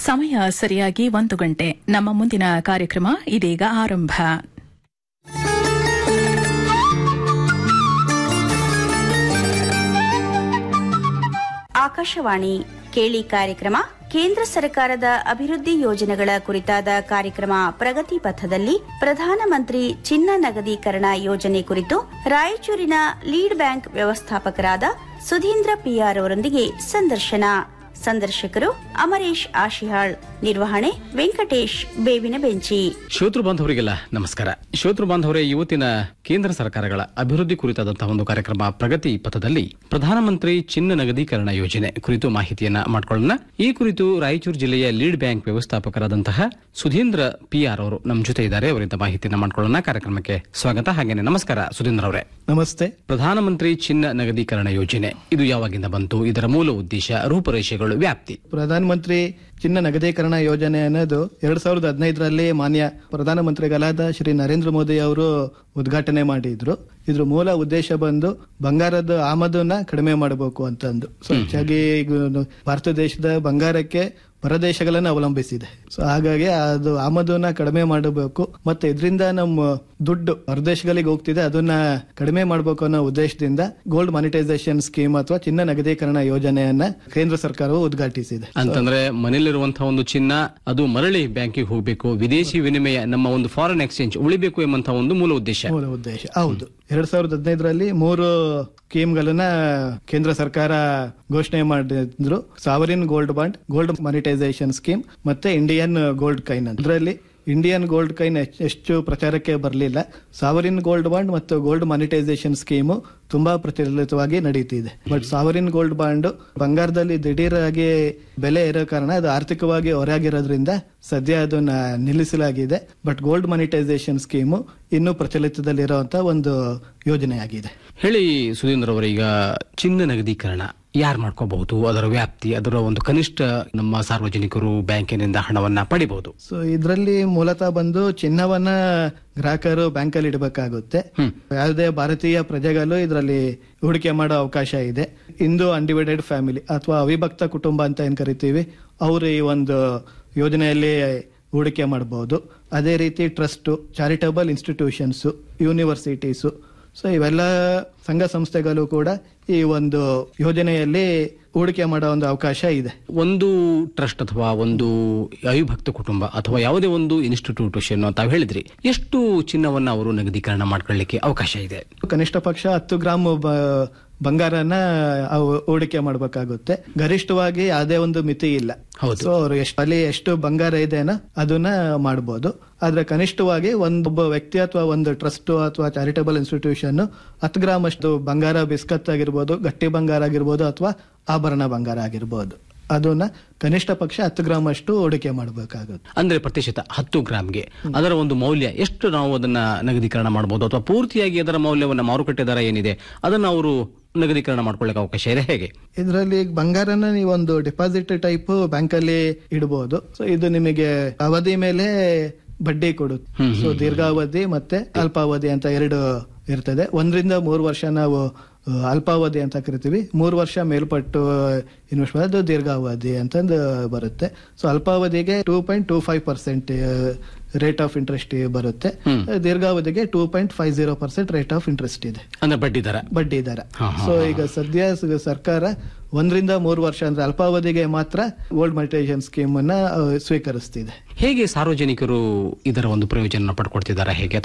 ಸಮಯ ಸರಿಯಾಗಿ ಒಂದು ಗಂಟೆ ನಮ್ಮ ಮುಂದಿನ ಕಾರ್ಯಕ್ರಮ ಇದೀಗ ಆರಂಭ ಆಕಾಶವಾಣಿ ಕೇಳಿ ಕಾರ್ಯಕ್ರಮ ಕೇಂದ್ರ ಸರ್ಕಾರದ ಅಭಿವೃದ್ಧಿ ಯೋಜನೆಗಳ ಕುರಿತಾದ ಕಾರ್ಯಕ್ರಮ ಪ್ರಗತಿ ಪಥದಲ್ಲಿ ಪ್ರಧಾನಮಂತ್ರಿ ಚಿನ್ನ ನಗದೀಕರಣ ಯೋಜನೆ ಕುರಿತು ರಾಯಚೂರಿನ ಲೀಡ್ ಬ್ಯಾಂಕ್ ವ್ಯವಸ್ಥಾಪಕರಾದ ಸುಧೀಂದ್ರ ಪಿಆರ್ ಅವರೊಂದಿಗೆ ಸಂದರ್ಶನ ಸಂದರ್ಶಕರು ಅಮರೇಶ್ ಆಶಿಹಾಳ್ ನಿರ್ವಹಣೆ ವೆಂಕಟೇಶ್ ಬೇವಿನ ಬೆಂಚಿ ಶ್ರೋತೃ ಬಾಂಧವರಿಗೆಲ್ಲ ನಮಸ್ಕಾರ ಶ್ರೋತೃ ಬಾಂಧವರೇ ಇವತ್ತಿನ ಕೇಂದ್ರ ಸರ್ಕಾರಗಳ ಅಭಿವೃದ್ಧಿ ಕುರಿತಾದಂತಹ ಒಂದು ಕಾರ್ಯಕ್ರಮ ಪ್ರಗತಿ ಪಥದಲ್ಲಿ ಪ್ರಧಾನಮಂತ್ರಿ ಚಿನ್ನ ನಗದೀಕರಣ ಯೋಜನೆ ಕುರಿತು ಮಾಹಿತಿಯನ್ನ ಮಾಡಿಕೊಳ್ಳೋಣ ಈ ಕುರಿತು ರಾಯಚೂರು ಜಿಲ್ಲೆಯ ಲೀಡ್ ಬ್ಯಾಂಕ್ ವ್ಯವಸ್ಥಾಪಕರಾದಂತಹ ಸುಧೀಂದ್ರ ಪಿಆರ್ ಅವರು ನಮ್ಮ ಜೊತೆ ಇದ್ದಾರೆ ಅವರಿಂದ ಮಾಹಿತಿಯನ್ನ ಮಾಡಿಕೊಳ್ಳೋಣ ಕಾರ್ಯಕ್ರಮಕ್ಕೆ ಸ್ವಾಗತ ಹಾಗೇನೆ ನಮಸ್ಕಾರ ಸುಧೀಂದ್ರ ಅವರೇ ನಮಸ್ತೆ ಪ್ರಧಾನಮಂತ್ರಿ ಚಿನ್ನ ನಗದೀಕರಣ ಯೋಜನೆ ಇದು ಯಾವಾಗಿಂದ ಬಂತು ಇದರ ಮೂಲ ಉದ್ದೇಶ ರೂಪರೇಷೆಗಳು ವ್ಯಾಪ್ತಿ ಪ್ರಧಾನ ಮಂತ್ರಿ ಚಿನ್ನ ನಗದೀಕರಣ ಯೋಜನೆ ಅನ್ನೋದು ಎರಡ್ ಸಾವಿರದ ಹದಿನೈದರಲ್ಲಿ ಮಾನ್ಯ ಪ್ರಧಾನಮಂತ್ರಿಗಳಾದ ಶ್ರೀ ನರೇಂದ್ರ ಮೋದಿ ಅವರು ಉದ್ಘಾಟನೆ ಮಾಡಿದ್ರು ಇದ್ರ ಮೂಲ ಉದ್ದೇಶ ಬಂದು ಬಂಗಾರದ ಆಮದನ್ನ ಕಡಿಮೆ ಮಾಡಬೇಕು ಅಂತಂದು ಸೊ ಹೆಚ್ಚಾಗಿ ಈಗ ಭಾರತ ದೇಶದ ಬಂಗಾರಕ್ಕೆ ಹೊರದೇಶಗಳನ್ನ ಅವಲಂಬಿಸಿದೆ ಸೊ ಹಾಗಾಗಿ ಅದು ಆಮದನ್ನ ಕಡಿಮೆ ಮಾಡಬೇಕು ಮತ್ತೆ ಇದರಿಂದ ನಮ್ಮ ದುಡ್ಡು ಹೊರದೇಶಗಳಿಗೆ ಹೋಗ್ತಿದೆ ಅದನ್ನ ಕಡಿಮೆ ಮಾಡಬೇಕು ಅನ್ನೋ ಉದ್ದೇಶದಿಂದ ಗೋಲ್ಡ್ ಮಾನಿಟೈಸೇಷನ್ ಸ್ಕೀಮ್ ಅಥವಾ ಚಿನ್ನ ನಗದೀಕರಣ ಯೋಜನೆಯನ್ನ ಕೇಂದ್ರ ಸರ್ಕಾರವು ಉದ್ಘಾಟಿಸಿದೆ ಅಂತಂದ್ರೆ ಮನೆಯಲ್ಲಿರುವಂತಹ ಒಂದು ಚಿನ್ನ ಅದು ಮರಳಿ ಬ್ಯಾಂಕಿಗೆ ಹೋಗಬೇಕು ವಿದೇಶಿ ವಿನಿಮಯ ನಮ್ಮ ಒಂದು ಫಾರಿನ್ ಎಕ್ಸ್ಚೇಂಜ್ ಉಳಿಬೇಕು ಎಂಬಂತಹ ಒಂದು ಮೂಲ ಉದ್ದೇಶ ಮೂಲ ಉದ್ದೇಶ ಹೌದು ಎರಡ್ ಸಾವಿರದ ಹದಿನೈದರಲ್ಲಿ ಮೂರು ಸ್ಕೀಮ್ಗಳನ್ನ ಕೇಂದ್ರ ಸರ್ಕಾರ ಘೋಷಣೆ ಮಾಡಿದ್ರು sovereign gold bond gold monetisation scheme ಮತ್ತೆ ಇಂಡಿಯನ್ ಗೋಲ್ಡ್ ಕೈನ್ ಇದರಲ್ಲಿ ಇಂಡಿಯನ್ ಗೋಲ್ಡ್ ಕೈನ್ ಎಷ್ಟು ಪ್ರಚಾರಕ್ಕೆ ಬರಲಿಲ್ಲ ಸಾವರಿನ್ ಗೋಲ್ಡ್ ಬಾಂಡ್ ಮತ್ತು ಗೋಲ್ಡ್ ಮಾನಿಟೈಸೇಷನ್ ಸ್ಕೀಮು ತುಂಬಾ ಪ್ರಚಲಿತವಾಗಿ ನಡೀತಿದೆ ಬಟ್ ಸಾವರಿನ್ ಗೋಲ್ಡ್ ಬಾಂಡ್ ಬಂಗಾರದಲ್ಲಿ ದಿಢೀರಾಗಿ ಬೆಲೆ ಇರೋ ಕಾರಣ ಅದು ಆರ್ಥಿಕವಾಗಿ ಹೊರಗಿರೋದ್ರಿಂದ ಸದ್ಯ ಅದನ್ನ ನಿಲ್ಲಿಸಲಾಗಿದೆ ಬಟ್ ಗೋಲ್ಡ್ ಮಾನಿಟೈಸೇಷನ್ ಸ್ಕೀಮು ಇನ್ನೂ ಪ್ರಚಲಿತದಲ್ಲಿರುವಂತ ಒಂದು ಯೋಜನೆಯಾಗಿದೆ ಹೇಳಿ ಸುಧೀಂದ್ರ ಅವರ ಈಗ ಚಿನ್ನ ನಗದೀಕರಣ ಯಾರು ಮಾಡ್ಕೋಬಹುದು ಅದರ ವ್ಯಾಪ್ತಿ ಅದರ ಒಂದು ಕನಿಷ್ಠ ನಮ್ಮ ಸಾರ್ವಜನಿಕರು ಬ್ಯಾಂಕಿನಿಂದ ಹಣವನ್ನ ಪಡಿಬಹುದು ಸೊ ಇದರಲ್ಲಿ ಮೂಲತಃ ಬಂದು ಚಿನ್ನವನ್ನ ಗ್ರಾಹಕರು ಬ್ಯಾಂಕಲ್ಲಿ ಇಡಬೇಕಾಗುತ್ತೆ ಯಾವುದೇ ಭಾರತೀಯ ಪ್ರಜೆಗಳು ಇದರಲ್ಲಿ ಹೂಡಿಕೆ ಮಾಡೋ ಅವಕಾಶ ಇದೆ ಇಂದು ಅನ್ಡಿವೈಡೆಡ್ ಫ್ಯಾಮಿಲಿ ಅಥವಾ ಅವಿಭಕ್ತ ಕುಟುಂಬ ಅಂತ ಏನ್ ಕರಿತೀವಿ ಅವರು ಈ ಒಂದು ಯೋಜನೆಯಲ್ಲಿ ಹೂಡಿಕೆ ಮಾಡಬಹುದು ಅದೇ ರೀತಿ trust charitable institutions universities so ಇವೆಲ್ಲ ಸಂಘ ಸಂಸ್ಥೆಗಳು ಕೂಡ ಈ ಒಂದು ಯೋಜನೆಯಲ್ಲಿ ಹೂಡಿಕೆ ಮಾಡೋ ಒಂದು ಅವಕಾಶ ಇದೆ ಒಂದು ಟ್ರಸ್ಟ್ ಅಥವಾ ಒಂದು ಅವಿಭಕ್ತ ಕುಟುಂಬ ಅಥವಾ ಯಾವುದೇ ಒಂದು ಇನ್ಸ್ಟಿಟ್ಯೂಷನ್ ತಾವು ಹೇಳಿದ್ರಿ ಎಷ್ಟು ಚಿನ್ನವನ್ನ ಅವರು ನಗದೀಕರಣ ಮಾಡ್ಕೊಳ್ಳಿಕ್ಕೆ ಅವಕಾಶ ಇದೆ ಕನಿಷ್ಠ ಪಕ್ಷ ಹತ್ತು ಗ್ರಾಮ್ ಬ- ಬಂಗಾರನ ಅವು ಹೂಡಿಕೆ ಮಾಡಬೇಕಾಗುತ್ತೆ ಗರಿಷ್ಠವಾಗಿ ಯಾವುದೇ ಒಂದು ಮಿತಿ ಇಲ್ಲ ಹೌದು. ಸೊ ಅವ್ರು ಎಷ್ಟು ಅಲ್ಲಿ ಎಷ್ಟು ಬಂಗಾರ ಇದೆನೋ ಅದನ್ನ ಮಾಡಬಹುದು ಆದ್ರೆ ಕನಿಷ್ಠವಾಗಿ ಒಂದೊಬ್ಬ ವ್ಯಕ್ತಿ ಅಥವಾ ಒಂದು ಟ್ರಸ್ಟ್ ಅಥವಾ ಚಾರಿಟಬಲ್ ಇನ್ಸ್ಟಿಟ್ಯೂಷನ್ ಹತ್ತು ಗ್ರಾಮ್ ಅಷ್ಟು ಬಂಗಾರ ಬಿಸ್ಕತ್ ಆಗಿರ್ಬೋದು ಗಟ್ಟಿ ಬಂಗಾರ ಆಗಿರ್ಬೋದು ಅಥವಾ ಆಭರಣ ಬಂಗಾರ ಆಗಿರ್ಬೋದು ಅದನ್ನ ಕನಿಷ್ಠ ಪಕ್ಷ ಹತ್ತು ಗ್ರಾಮ್ ಅಷ್ಟು ಹೂಡಿಕೆ ಮಾಡಬೇಕಾಗುತ್ತೆ ಅಂದ್ರೆ ಪ್ರತಿಶತ ಹತ್ತು ಗ್ರಾಮ್ಗೆ ಅದರ ಒಂದು ಮೌಲ್ಯ ಎಷ್ಟು ನಾವು ಅದನ್ನ ನಗದೀಕರಣ ಮಾಡಬಹುದು ಅಥವಾ ಪೂರ್ತಿಯಾಗಿ ಅದರ ಮೌಲ್ಯವನ್ನ ಮಾರುಕಟ್ಟೆ ದರ ಏನಿದೆ ಅದನ್ನ ಅವರು ನಗದೀಕರಣ ಮಾಡ್ಕೊಳ್ಳಿಕ್ಕೆ ಅವಕಾಶ ಇದೆ ಹೇಗೆ ಇದರಲ್ಲಿ ಬಂಗಾರನ ನೀವು ಒಂದು ಡಿಪಾಸಿಟ್ ಟೈಪ್ ಬ್ಯಾಂಕಲ್ಲಿ ಇಡಬಹುದು ಸೊ ಇದು ನಿಮಗೆ ಅವಧಿ ಮೇಲೆ ಬಡ್ಡಿ ಕೊಡುತ್ತೆ ಸೊ ದೀರ್ಘಾವಧಿ ಮತ್ತೆ ಅಲ್ಪಾವಧಿ ಅಂತ ಎರಡು ಇರ್ತದೆ ಒಂದರಿಂದ ಮೂರು ವರ್ಷ ನಾವು ಆ, ಅಲ್ಪಾವಧಿ ಅಂತ ಕರಿತೀವಿ ಮೂರು ವರ್ಷ ಮೇಲ್ಪಟ್ಟು ಇನ್ವೆಸ್ಟ್ ಮಾಡೋದು ದೀರ್ಘಾವಧಿ ಅಂತಂದು ಬರುತ್ತೆ ಸೊ ಅಲ್ಪಾವಧಿಗೆ two point two five percent rate of interest ಬರುತ್ತೆ ದೀರ್ಘಾವಧಿಗೆ two point five zero percent rate of interest ಇದೆ ಅಂದ್ರೆ ಬಡ್ಡಿ ದರ ಬಡ್ಡಿ ದರ ಹಾ, ಹಾ, ಸೊ ಈಗ ಸದ್ಯ ಸ- ಸರ್ಕಾರ ಒಂದರಿಂದ ಮೂರು ವರ್ಷ ಅಂದ್ರೆ ಅಲ್ಪಾವಧಿಗೆ ಮಾತ್ರ ಗೋಲ್ಡ್ ಮಾನಿಟೈಸೇಷನ್ ಸ್ಕೀಮ್ ಅನ್ನ ಆ, ಸ್ವೀಕರಿಸ್ತಿದೆ ಹೇಗೆ ಸಾರ್ವಜನಿಕರು ಇದರ ಒಂದು ಪ್ರಯೋಜನ ಪಡ್ಕೊಳ್ತಿದ್ದಾರೆ ಹೇಗೆ